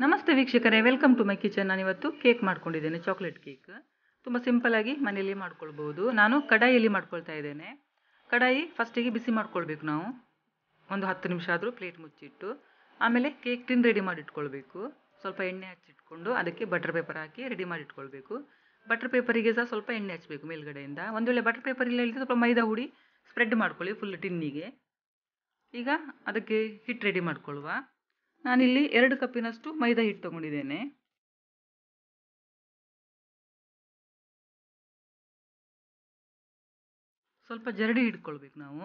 ನಮಸ್ತೆ ವೀಕ್ಷಕರೇ welcome to my kitchen ನಾನಿವತ್ತು ಕೇಕ್ ಮಾಡ್ಕೊಂಡಿದ್ದೇನೆ ಚಾಕ್ಲೇಟ್ ಕೇಕ್ ತುಂಬ ಸಿಂಪಲಾಗಿ ಮನೆಯಲ್ಲಿ ಮಾಡ್ಕೊಳ್ಬೋದು ನಾನು ಕಡಾಯಿಯಲ್ಲಿ ಮಾಡ್ಕೊಳ್ತಾ ಇದ್ದೇನೆ ಕಡಾಯಿ ಫಸ್ಟಿಗೆ ಬಿಸಿ ಮಾಡ್ಕೊಳ್ಬೇಕು ನಾವು ಒಂದು ಹತ್ತು ನಿಮಿಷ ಆದರೂ ಪ್ಲೇಟ್ ಮುಚ್ಚಿಟ್ಟು ಆಮೇಲೆ ಕೇಕ್ ಟಿನ್ ರೆಡಿ ಮಾಡಿಟ್ಕೊಳ್ಬೇಕು ಸ್ವಲ್ಪ ಎಣ್ಣೆ ಹಚ್ಚಿಟ್ಕೊಂಡು ಅದಕ್ಕೆ ಬಟರ್ ಪೇಪರ್ ಹಾಕಿ ರೆಡಿ ಮಾಡಿಟ್ಕೊಳ್ಬೇಕು ಬಟರ್ ಪೇಪರಿಗೆ ಸಹ ಸ್ವಲ್ಪ ಎಣ್ಣೆ ಹಚ್ಚಬೇಕು ಮೇಲ್ಗಡೆಯಿಂದ ಒಂದು ವೇಳೆ ಬಟರ್ ಪೇಪರ್ ಇಲ್ಲ ಹೇಳಿದ್ರೆ ಸ್ವಲ್ಪ ಮೈದಾ ಹುಡಿ ಸ್ಪ್ರೆಡ್ ಮಾಡ್ಕೊಳ್ಳಿ ಫುಲ್ ಟಿನ್ನಿಗೆ ಈಗ ಅದಕ್ಕೆ ಹಿಟ್ಟು ರೆಡಿ ಮಾಡ್ಕೊಳ್ಳುವ ನಾನಿಲ್ಲಿ ಎರಡು ಕಪ್ಪಿನಷ್ಟು ಮೈದಾ ಹಿಟ್ಟು ತಗೊಂಡಿದ್ದೇನೆ ಸ್ವಲ್ಪ ಜರಡಿ ಹಿಡ್ಕೊಳ್ಬೇಕು ನಾವು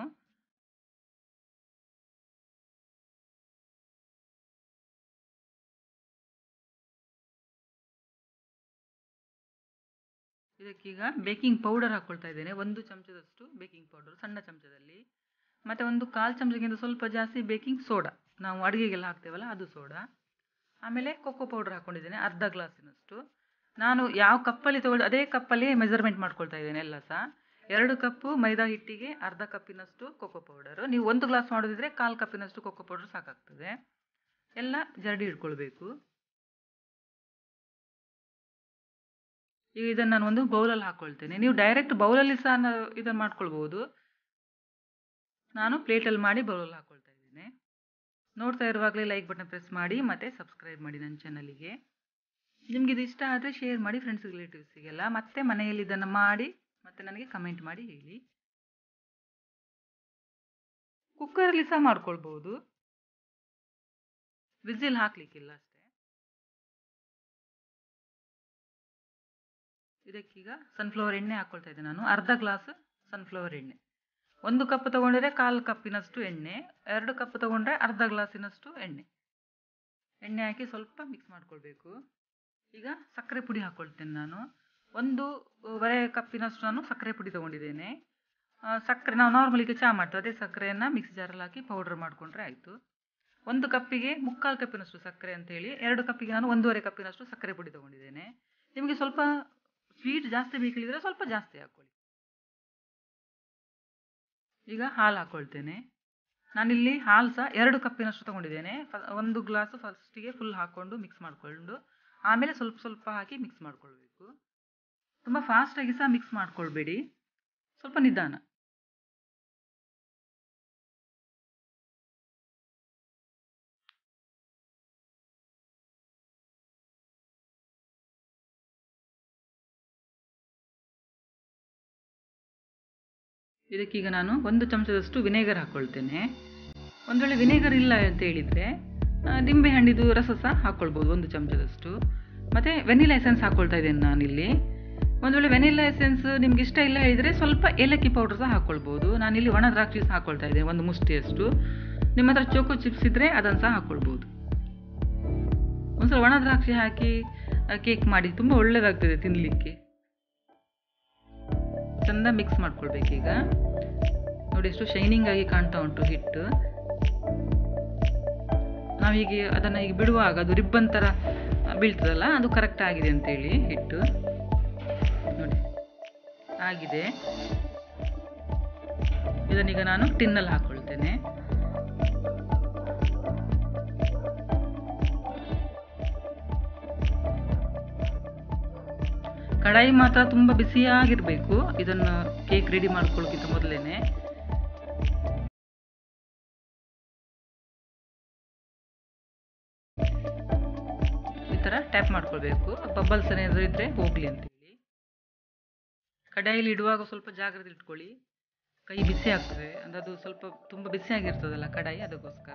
ಇದಕ್ಕೀಗ ಬೇಕಿಂಗ್ ಪೌಡರ್ ಹಾಕ್ಕೊಳ್ತಾ ಇದ್ದೇನೆ ಒಂದು ಚಮಚದಷ್ಟು ಬೇಕಿಂಗ್ ಪೌಡರ್ ಸಣ್ಣ ಚಮಚದಲ್ಲಿ ಮತ್ತು ಒಂದು ಕಾಲು ಚಮಚಕ್ಕಿಂತ ಸ್ವಲ್ಪ ಜಾಸ್ತಿ ಬೇಕಿಂಗ್ ಸೋಡಾ ನಾವು ಅಡುಗೆಗೆಲ್ಲ ಹಾಕ್ತೇವಲ್ಲ ಅದು ಸೋಡಾ ಆಮೇಲೆ ಕೊಕ್ಕೋ ಪೌಡರ್ ಹಾಕ್ಕೊಂಡಿದ್ದೇನೆ ಅರ್ಧ ಗ್ಲಾಸಿನಷ್ಟು ನಾನು ಯಾವ ಕಪ್ಪಲ್ಲಿ ತಗೊಳ್ಳಿ ಅದೇ ಕಪ್ಪಲ್ಲಿ ಮೆಜರ್ಮೆಂಟ್ ಮಾಡ್ಕೊಳ್ತಾ ಇದ್ದೇನೆ ಎಲ್ಲ ಸಹ ಎರಡು ಕಪ್ಪು ಮೈದಾ ಹಿಟ್ಟಿಗೆ ಅರ್ಧ ಕಪ್ಪಿನಷ್ಟು ಕೊಕ್ಕೋ ಪೌಡರು ನೀವು ಒಂದು ಗ್ಲಾಸ್ ಮಾಡೋದಿದ್ರೆ ಕಾಲು ಕಪ್ಪಿನಷ್ಟು ಕೊಕ್ಕೋ ಪೌಡರ್ ಸಾಕಾಗ್ತದೆ ಎಲ್ಲ ಜರಡಿ ಇಟ್ಕೊಳ್ಬೇಕು ಈಗ ಇದನ್ನು ನಾನು ಒಂದು ಬೌಲಲ್ಲಿ ಹಾಕ್ಕೊಳ್ತೇನೆ ನೀವು ಡೈರೆಕ್ಟ್ ಬೌಲಲ್ಲಿ ಸಹ ಇದನ್ನು ಮಾಡ್ಕೊಳ್ಬೋದು ನಾನು ಪ್ಲೇಟಲ್ಲಿ ಮಾಡಿ ಬೌಲಲ್ಲಿ ಹಾಕ್ಕೊಳ್ತಾ ಇದ್ದೇನೆ ನೋಡ್ತಾ ಇರುವಾಗಲೇ ಲೈಕ್ ಬಟನ್ ಪ್ರೆಸ್ ಮಾಡಿ ಮತ್ತು ಸಬ್ಸ್ಕ್ರೈಬ್ ಮಾಡಿ ನನ್ನ ಚಾನಲಿಗೆ ನಿಮ್ಗೆ ಇದು ಇಷ್ಟ ಆದರೆ ಶೇರ್ ಮಾಡಿ ಫ್ರೆಂಡ್ಸ್ ರಿಲೇಟಿವ್ಸಿಗೆಲ್ಲ ಮತ್ತೆ ಮನೆಯಲ್ಲಿ ಇದನ್ನು ಮಾಡಿ ಮತ್ತು ನನಗೆ ಕಮೆಂಟ್ ಮಾಡಿ ಹೇಳಿ ಕುಕ್ಕರಲ್ಲಿ ಸಹ ಮಾಡ್ಕೊಳ್ಬೋದು ವಿಸಿಲ್ ಹಾಕ್ಲಿಕ್ಕಿಲ್ಲ ಅಷ್ಟೇ ಇದಕ್ಕೀಗ ಸನ್ಫ್ಲವರ್ ಎಣ್ಣೆ ಹಾಕ್ಕೊಳ್ತಾ ಇದ್ದೆ ನಾನು ಅರ್ಧ ಗ್ಲಾಸ್ ಸನ್ಫ್ಲವರ್ ಎಣ್ಣೆ ಒಂದು ಕಪ್ ತೊಗೊಂಡಿದ್ರೆ ಕಾಲು ಕಪ್ಪಿನಷ್ಟು ಎಣ್ಣೆ ಎರಡು ಕಪ್ ತೊಗೊಂಡ್ರೆ ಅರ್ಧ ಗ್ಲಾಸಿನಷ್ಟು ಎಣ್ಣೆ ಎಣ್ಣೆ ಹಾಕಿ ಸ್ವಲ್ಪ ಮಿಕ್ಸ್ ಮಾಡ್ಕೊಳ್ಬೇಕು ಈಗ ಸಕ್ಕರೆ ಪುಡಿ ಹಾಕ್ಕೊಳ್ತೇನೆ ನಾನು ಒಂದು ವರೆ ಕಪ್ಪಿನಷ್ಟು ನಾನು ಸಕ್ಕರೆ ಪುಡಿ ತೊಗೊಂಡಿದ್ದೇನೆ ಸಕ್ಕರೆ ನಾವು ನಾರ್ಮಲಿಗೆ ಚಹಾ ಮಾಡ್ತೇವೆ ಅದೇ ಸಕ್ಕರೆಯನ್ನು ಮಿಕ್ಸಿ ಜಾರಲ್ಲಿ ಹಾಕಿ ಪೌಡ್ರ್ ಮಾಡಿಕೊಂಡ್ರೆ ಆಯಿತು ಒಂದು ಕಪ್ಪಿಗೆ ಮುಕ್ಕಾಲು ಕಪ್ಪಿನಷ್ಟು ಸಕ್ಕರೆ ಅಂತೇಳಿ ಎರಡು ಕಪ್ಪಿಗೆ ನಾನು ಒಂದೂವರೆ ಕಪ್ಪಿನಷ್ಟು ಸಕ್ಕರೆ ಪುಡಿ ತೊಗೊಂಡಿದ್ದೇನೆ ನಿಮಗೆ ಸ್ವಲ್ಪ ಸ್ವೀಟ್ ಜಾಸ್ತಿ ಬೇಕಿದ್ರೆ ಸ್ವಲ್ಪ ಜಾಸ್ತಿ ಹಾಕ್ಕೊಳ್ಳಿ ಈಗ ಹಾಲು ಹಾಕ್ಕೊಳ್ತೇನೆ ನಾನಿಲ್ಲಿ ಹಾಲು ಸಹ ಎರಡು ಕಪ್ಪಿನಷ್ಟು ತೊಗೊಂಡಿದ್ದೇನೆ ಒಂದು ಗ್ಲಾಸು ಫಸ್ಟಿಗೆ ಫುಲ್ ಹಾಕ್ಕೊಂಡು ಮಿಕ್ಸ್ ಮಾಡಿಕೊಂಡು ಆಮೇಲೆ ಸ್ವಲ್ಪ ಸ್ವಲ್ಪ ಹಾಕಿ ಮಿಕ್ಸ್ ಮಾಡ್ಕೊಳ್ಬೇಕು ತುಂಬ ಫಾಸ್ಟಾಗಿ ಸಹ ಮಿಕ್ಸ್ ಮಾಡ್ಕೊಳ್ಬೇಡಿ ಸ್ವಲ್ಪ ನಿಧಾನ ಇದಕ್ಕೀಗ ನಾನು ಒಂದು ಚಮಚದಷ್ಟು ವಿನೇಗರ್ ಹಾಕ್ಕೊಳ್ತೇನೆ ಒಂದು ವೇಳೆ ವಿನೇಗರ್ ಇಲ್ಲ ಅಂತ ಹೇಳಿದರೆ ನಿಂಬೆ ಹಣ್ಣಿದು ರಸ ಸಹ ಹಾಕ್ಕೊಳ್ಬೋದು ಒಂದು ಚಮಚದಷ್ಟು ಮತ್ತು ವೆನಿಲಾ ಎಸೆನ್ಸ್ ಹಾಕ್ಕೊಳ್ತಾ ಇದ್ದೇನೆ ನಾನಿಲ್ಲಿ ಒಂದು ವೇಳೆ ವೆನಿಲಾ ಎಸೆನ್ಸ್ ನಿಮ್ಗೆ ಇಷ್ಟ ಇಲ್ಲ ಹೇಳಿದರೆ ಸ್ವಲ್ಪ ಏಲಕ್ಕಿ ಪೌಡರ್ ಸಹ ಹಾಕ್ಕೊಳ್ಬೋದು ನಾನಿಲ್ಲಿ ಒಣ ದ್ರಾಕ್ಷಿ ಸಹ ಹಾಕ್ಕೊಳ್ತಾ ಇದ್ದೇನೆ ಒಂದು ಮುಷ್ಟಿಯಷ್ಟು ನಿಮ್ಮ ಹತ್ರ ಚೋಕೋ ಚಿಪ್ಸ್ ಇದ್ದರೆ ಅದನ್ನು ಸಹ ಹಾಕ್ಕೊಳ್ಬೋದು ಒಂದ್ಸಲ ಒಣ ದ್ರಾಕ್ಷಿ ಹಾಕಿ ಕೇಕ್ ಮಾಡಿ ತುಂಬ ಒಳ್ಳೆಯದಾಗ್ತದೆ ತಿನ್ನಲಿಕ್ಕೆ ಚೆಂದ ಮಿಕ್ಸ್ ಮಾಡ್ಕೊಳ್ಬೇಕೀಗ ನೋಡಿ ಎಷ್ಟು ಶೈನಿಂಗ್ ಆಗಿ ಕಾಣ್ತಾ ಉಂಟು ಹಿಟ್ಟು ನಾವೀಗ ಅದನ್ನು ಈಗ ಬಿಡುವಾಗ ಅದು ರಿಬ್ಬನ್ ಥರ ಬೀಳ್ತದಲ್ಲ ಅದು ಕರೆಕ್ಟ್ ಆಗಿದೆ ಅಂತೇಳಿ ಹಿಟ್ಟು ನೋಡಿ ಆಗಿದೆ ಇದನ್ನೀಗ ನಾನು ಟಿನ್ನಲ್ಲಿ ಹಾಕ್ಕೊಳ್ತೇನೆ ಕಡಾಯಿ ಮಾತ್ರ ತುಂಬ ಬಿಸಿಯಾಗಿರಬೇಕು ಇದನ್ನು ಕೇಕ್ ರೆಡಿ ಮಾಡ್ಕೊಳ್ಳೋಕ್ಕಿಂತ ಮೊದಲೇನೆ ಈ ಥರ ಟ್ಯಾಪ್ ಮಾಡ್ಕೊಳ್ಬೇಕು ಬಬಲ್ಸ್ ಏನಾದರೂ ಇದ್ದರೆ ಹೋಗಲಿ ಅಂತೇಳಿ ಕಡಾಯಿಲಿ ಇಡುವಾಗ ಸ್ವಲ್ಪ ಜಾಗ್ರತೆ ಇಟ್ಕೊಳ್ಳಿ ಕೈ ಬಿಸಿ ಆಗ್ತದೆ ಅಂದರೆ ಅದು ಸ್ವಲ್ಪ ತುಂಬ ಬಿಸಿಯಾಗಿರ್ತದಲ್ಲ ಕಡಾಯಿ ಅದಕ್ಕೋಸ್ಕರ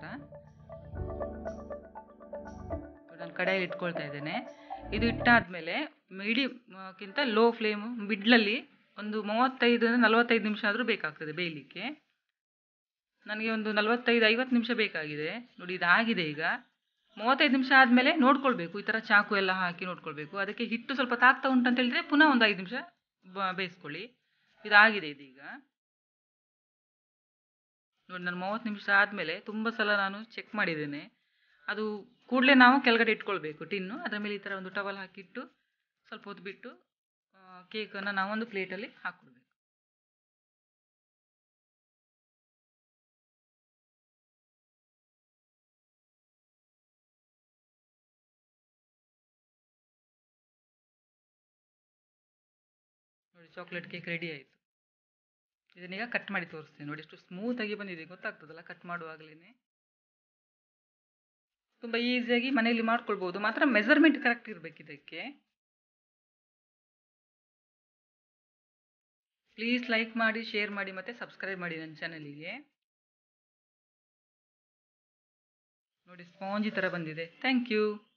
ನಾನು ಕಡಾಯಿಲಿ ಇಟ್ಕೊಳ್ತಾ ಇದ್ದೇನೆ ಇದು ಇಟ್ಟಾದಮೇಲೆ ಮೀಡಿಯಮ್ಗಿಂತ ಲೋ ಫ್ಲೇಮು ಮಿಡ್ಲಲ್ಲಿ ಒಂದು ಮೂವತ್ತೈದು ನಲವತ್ತೈದು ನಿಮಿಷ ಆದರೂ ಬೇಕಾಗ್ತದೆ ಬೇಯಲಿಕ್ಕೆ ನನಗೆ ಒಂದು ನಲವತ್ತೈದು ಐವತ್ತು ನಿಮಿಷ ಬೇಕಾಗಿದೆ ನೋಡಿ ಇದಾಗಿದೆ ಈಗ ಮೂವತ್ತೈದು ನಿಮಿಷ ಆದಮೇಲೆ ನೋಡ್ಕೊಳ್ಬೇಕು ಈ ಥರ ಚಾಕು ಎಲ್ಲ ಹಾಕಿ ನೋಡ್ಕೊಳ್ಬೇಕು ಅದಕ್ಕೆ ಹಿಟ್ಟು ಸ್ವಲ್ಪ ತಾಗ್ತಾ ಉಂಟು ಅಂತ ಹೇಳಿದ್ರೆ ಪುನಃ ಒಂದು ಐದು ನಿಮಿಷ ಬೇಯಿಸ್ಕೊಳ್ಳಿ ಇದಾಗಿದೆ ಇದೀಗ ನೋಡಿ ನಾನು ಮೂವತ್ತು ನಿಮಿಷ ಆದಮೇಲೆ ತುಂಬ ಸಲ ನಾನು ಚೆಕ್ ಮಾಡಿದ್ದೇನೆ ಅದು ಕೂಡಲೇ ನಾವು ಕೆಳಗಡೆ ಇಟ್ಕೊಳ್ಬೇಕು ಟಿನ್ನು ಅದರ ಮೇಲೆ ಈ ಥರ ಒಂದು ಟವಲ್ ಹಾಕಿಟ್ಟು ಸ್ವಲ್ಪ ಹೊತ್ತು ಬಿಟ್ಟು ಕೇಕನ್ನು ನಾವೊಂದು ಪ್ಲೇಟಲ್ಲಿ ಹಾಕ್ಕೊಳ್ಬೇಕು ನೋಡಿ ಚಾಕ್ಲೇಟ್ ಕೇಕ್ ರೆಡಿ ಆಯಿತು ಇದನ್ನೀಗ ಕಟ್ ಮಾಡಿ ತೋರಿಸ್ತೀನಿ ನೋಡಿ ಎಷ್ಟು ಸ್ಮೂತಾಗಿ ಬಂದಿದೆ ಗೊತ್ತಾಗ್ತದಲ್ಲ ಕಟ್ ಮಾಡುವಾಗಲೇ ತುಂಬ ಈಸಿಯಾಗಿ ಮನೆಯಲ್ಲಿ ಮಾಡ್ಕೊಳ್ಬೋದು ಮಾತ್ರ ಮೆಜರ್ಮೆಂಟ್ ಕರೆಕ್ಟ್ ಇರಬೇಕು ಇದಕ್ಕೆ ಪ್ಲೀಸ್ ಲೈಕ್ ಮಾಡಿ ಶೇರ್ ಮಾಡಿ ಮತ್ತು ಸಬ್ಸ್ಕ್ರೈಬ್ ಮಾಡಿ ನನ್ನ ಚಾನಲಿಗೆ ನೋಡಿ ಸ್ಪಾಂಜಿ ಥರ ಬಂದಿದೆ ಥ್ಯಾಂಕ್ ಯು